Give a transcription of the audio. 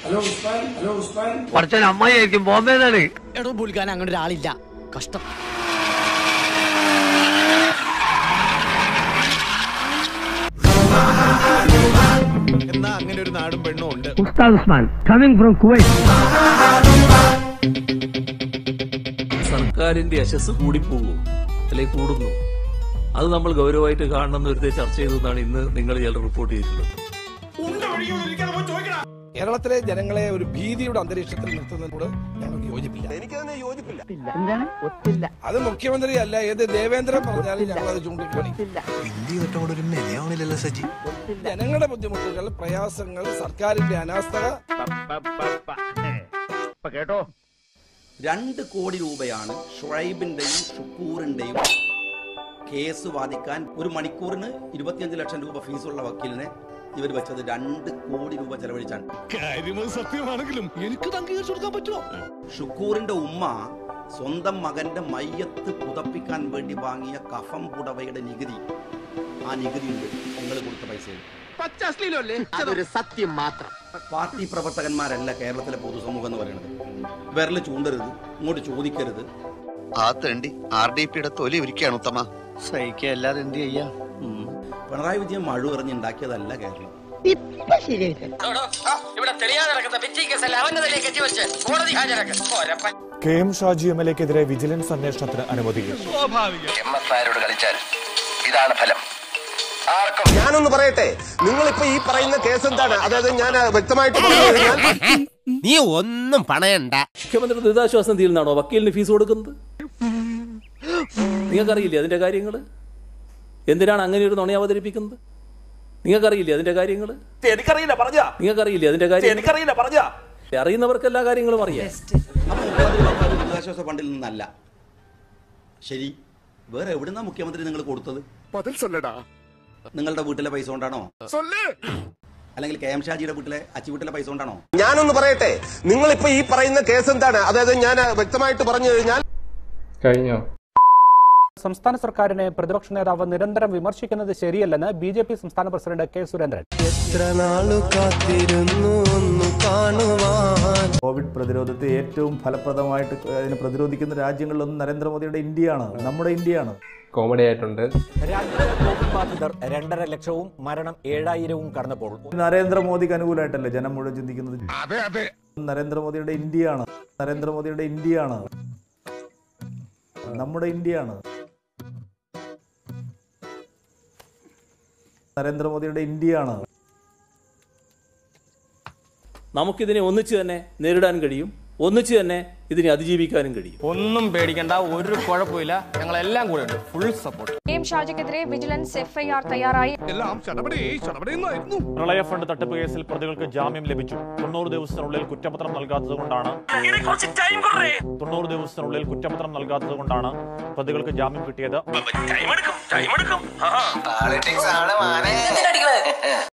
hello Usman hello Usman കുറച്ചൊരു അമ്മായിരിക്കും ബോംബെന്നാണ് എടോ പുലിക്കാൻ അങ്ങനെ ഒരാളില്ല കഷ്ടം എന്നാ അങ്ങനെ ഒരു നാടും പെണ്ണും ഉണ്ട് ഉസ്താദ് ഉസ്മാൻ കമ്മിങ് ഫ്രം കുവൈറ്റ് സർക്കാരിന്റെ യശസ് കൂടിപ്പോകും അല്ലെങ്കിൽ കൂടുന്നു അത് നമ്മൾ ഗൗരവമായിട്ട് കാണണമെന്ന് ഒരു ചർച്ച ചെയ്തതാണ് ഇന്ന് നിങ്ങൾ ചിലർ റിപ്പോർട്ട് ചെയ്തിട്ടുള്ളത് കേരളത്തിലെ ജനങ്ങളെ ഒരു ഭീതിയുടെ അന്തരീക്ഷത്തിൽ നിർത്തുന്നതിനോട് ഞങ്ങൾക്ക് യോജിപ്പില്ല എനിക്കതിനെ യോജിപ്പില്ല എന്താണ് ഒത്തില്ല അത് മുഖ്യമന്ത്രി അല്ല ഏത് ദേവേന്ദ്രൻ പറഞ്ഞാലും ഞങ്ങൾ അത് ചൂണ്ടിക്കാണിക്കും ഹിന്ദി തൊട്ടോടൊരു മെനയാവണില്ലല്ലോ സജി ജനങ്ങളുടെ ബുദ്ധിമുട്ടുകൾ പ്രയാസങ്ങൾ സർക്കാരിന്റെ അനാസ്ഥ രണ്ട് കോടി രൂപയാണ് ഷുറൈബിന്റെയും ഷുക്കൂറിന്റെയും കേസ് വാദിക്കാൻ ഒരു മണിക്കൂറിന് ഇരുപത്തിയഞ്ച് ലക്ഷം രൂപ ഫീസുള്ള വക്കീലിനെ ഇവർ വെച്ചത് രണ്ട് കോടി രൂപ ചെലവഴിച്ചാണ് കാര്യമത് സത്യമാണെങ്കിലും എനിക്ക് അംഗീകരിച്ചു കൊടുക്കാൻ പറ്റുമോ ഷുക്കൂറിന്റെ ഉമ്മ സ്വന്തം മകന്റെ മയ്യത്ത് പുതപ്പിക്കാൻ വേണ്ടി വാങ്ങിയ കഫം പുടവയുടെ നികുതി ആ നികുതി ഉണ്ട് നിങ്ങൾ കൊടുത്ത പൈസയിൽ അതൊരു സത്യം മാത്രം പാർട്ടി പ്രവർത്തകന്മാരല്ല കേരളത്തിലെ പൊതുസമൂഹം എന്ന് പറയുന്നത് വിരൽ ചൂണ്ടരുത് ഇങ്ങോട്ട് ചോദിക്കരുത് ആ തേണ്ടി ആർ ഡി പിയുടെ തൊലി ഒരുക്കുകയാണ് ഉത്തമ സഹിക്കല്ലാതെ എന്ത് ചെയ്യാ പിണറായി വിജയൻ മഴ എറിഞ്ഞുണ്ടാക്കിയതല്ല കേരളം ഇവിടെ തെളിയാതെ നടക്കുന്ന പിച്ചി കേസല്ല അവന്റെ തലയെ കെട്ടിവെച്ച് കോടതി ഹാജരാക്കാൻ കെ എം ഷാജി എം എൽ എക്കെതിരെ വിജിലൻസ് അന്വേഷണത്തിന് അനുമതി എം എസ് നായരോട് കളിച്ചാൽ ഇതാണ് ഫലം ആർക്കും ഞാനൊന്ന് പറയട്ടെ നിങ്ങളിപ്പോ ഈ പറയുന്ന കേസ് എന്താണ് അതായത് ഞാൻ വ്യക്തമായിട്ട് പറഞ്ഞു കഴിഞ്ഞാൽ നീ ഒന്നും പണയണ്ട മുഖ്യമന്ത്രി ദുരിതാശ്വാസ നിധിയിൽ നിന്നാണോ വക്കീലിന് ഫീസ് കൊടുക്കുന്നത് നിങ്ങൾക്കറിയില്ലേ അതിന്റെ കാര്യങ്ങൾ എന്തിനാണ് അങ്ങനെ ഒരു നുണ അവതരിപ്പിക്കുന്നത് നിങ്ങൾക്കറിയില്ലേ അതിന്റെ കാര്യങ്ങൾ എനിക്കറിയില്ല പറഞ്ഞ നിങ്ങൾക്കറിയില്ലേ അതിന്റെ കാര്യം എനിക്കറിയില്ല പറഞ്ഞ അറിയുന്നവർക്ക് എല്ലാ കാര്യങ്ങളും അറിയാം അപ്പൊ മുഖ്യമന്ത്രി പറഞ്ഞത് ദുരിതാശ്വാസ ഫണ്ടിൽ നിന്നല്ല ശരി വേറെ എവിടുന്നാ മുഖ്യമന്ത്രി നിങ്ങൾ കൊടുത്തത് പതിൽ സൊല്ലടാ നിങ്ങളുടെ വീട്ടിലെ പൈസ കൊണ്ടാണോ അല്ലെങ്കിൽ കെ എം ഷാജിയുടെ വീട്ടിലെ അച്ചി വീട്ടിലെ പൈസ കൊണ്ടാണോ ഞാനൊന്ന് പറയട്ടെ നിങ്ങളിപ്പോ ഈ പറയുന്ന കേസ് എന്താണ് അതായത് ഞാൻ വ്യക്തമായിട്ട് പറഞ്ഞു കഴിഞ്ഞാൽ സംസ്ഥാന സർക്കാരിനെ പ്രതിപക്ഷ നേതാവ് നിരന്തരം വിമർശിക്കുന്നത് ശരിയല്ലെന്ന് ബി ജെ പി സംസ്ഥാന പ്രസിഡന്റ് കെ സുരേന്ദ്രൻ കോവിഡ് പ്രതിരോധത്തെ ഏറ്റവും ഫലപ്രദമായിട്ട് അതിനെ പ്രതിരോധിക്കുന്ന രാജ്യങ്ങളിലൊന്നും നരേന്ദ്രമോദിയുടെ ഇന്ത്യയാണ് നമ്മുടെ ഇന്ത്യയാണ് കോമഡി ആയിട്ടുണ്ട് രാജ്യത്തെ കോവിഡ് ബാധിതർ രണ്ടര ലക്ഷവും മരണം ഏഴായിരവും കടന്നപ്പോൾ നരേന്ദ്രമോദിക്ക് അനുകൂലമായിട്ടല്ലേ ജനം മുഴുവൻ ചിന്തിക്കുന്നത് നരേന്ദ്രമോദിയുടെ ഇന്ത്യയാണ് നരേന്ദ്രമോദിയുടെ ഇന്ത്യയാണ് നമ്മുടെ ഇന്ത്യയാണ് നരേന്ദ്രമോദിയുടെ ഇന്ത്യയാണ് നമുക്കിതിനെ ഒന്നിച്ച് തന്നെ നേരിടാൻ കഴിയും ഒന്നിച്ച് തന്നെ ഇതിനെ അതിജീവിക്കാനും കഴിയും ഒന്നും പേടിക്കണ്ട ഒരു കുഴപ്പമില്ല ഞങ്ങൾ എല്ലാം കൂടെ ഉണ്ട് ഫുൾ സപ്പോർട്ട് എം ഷാജിക്കെതിരെ വിജിലൻസ് എഫ്ഐആർ തയ്യാറായി എല്ലാം ചടപടി ചടപടിയെന്നായിരുന്നു പ്രളയ ഫണ്ട് തട്ടിപ്പ് കേസിൽ പ്രതികൾക്ക് ജാമ്യം ലഭിച്ചു തൊണ്ണൂറ് ദിവസത്തിനുള്ളിൽ കുറ്റപത്രം നൽകാത്തത് കൊണ്ടാണ് തൊണ്ണൂറ് ദിവസത്തിനുള്ളിൽ കുറ്റപത്രം നൽകാത്തത് കൊണ്ടാണ് പ്രതികൾക്ക് ജാമ്യം കിട്ടിയത്